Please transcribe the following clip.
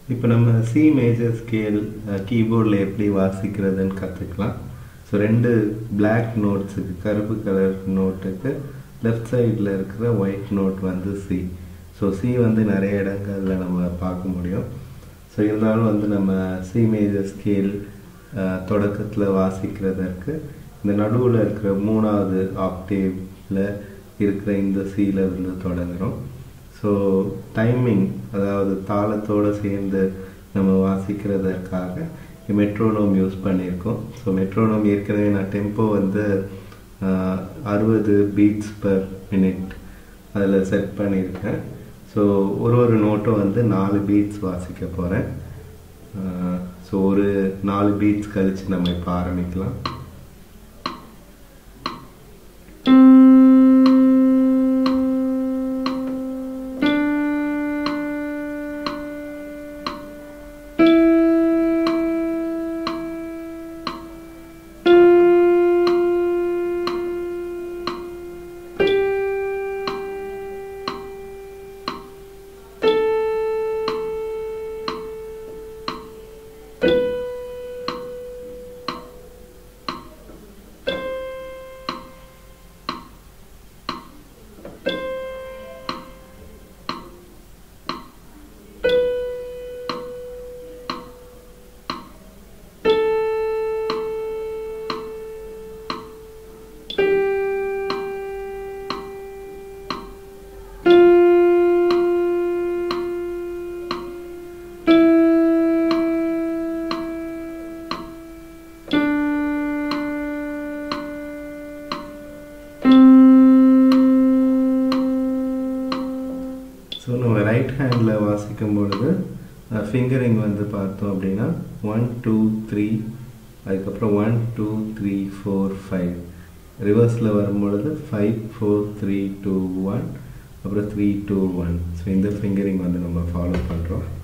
இப்போ நம்ம C major scale கீபோர்டில் எப்படி வாசிக்கிறதுன்னு கற்றுக்கலாம் ஸோ ரெண்டு பிளாக் நோட்ஸுக்கு கருப்பு கலர் நோட்டுக்கு லெஃப்ட் சைடில் இருக்கிற ஒயிட் நோட் வந்து சி ஸோ சி வந்து நிறைய இடங்களில் நம்ம பார்க்க முடியும் ஸோ இருந்தாலும் வந்து நம்ம சி மேஜர் ஸ்கேல் தொடக்கத்தில் வாசிக்கிறதற்கு இந்த நடுவில் இருக்கிற மூணாவது ஆக்டேவில் இருக்கிற இந்த சீல இருந்து தொடங்குகிறோம் ஸோ டைமிங் அதாவது தாளத்தோடு சேர்ந்து நம்ம வாசிக்கிறதற்காக மெட்ரோனோம் யூஸ் பண்ணியிருக்கோம் ஸோ மெட்ரோனோம் ஏற்கனவே நான் டெம்போ வந்து அறுபது பீட்ஸ் பர் மினிட் அதில் செட் பண்ணியிருக்கேன் ஸோ ஒரு ஒரு நோட்டும் வந்து நாலு பீட்ஸ் வாசிக்க போகிறேன் ஸோ ஒரு நாலு பீட்ஸ் கழித்து நம்ம இப்போ ஆரம்பிக்கலாம் ஸோ நம்ம ரைட் ஹேண்டில் வாசிக்கும் பொழுது ஃபிங்கரிங் வந்து பார்த்தோம் அப்படின்னா ஒன் டூ த்ரீ அதுக்கப்புறம் one two three four five ரிவர்ஸில் வரும்பொழுது five four three two one அப்புறம் த்ரீ டூ ஒன் ஸோ இந்த ஃபிங்கரிங் வந்து நம்ம ஃபாலோ பண்ணுறோம்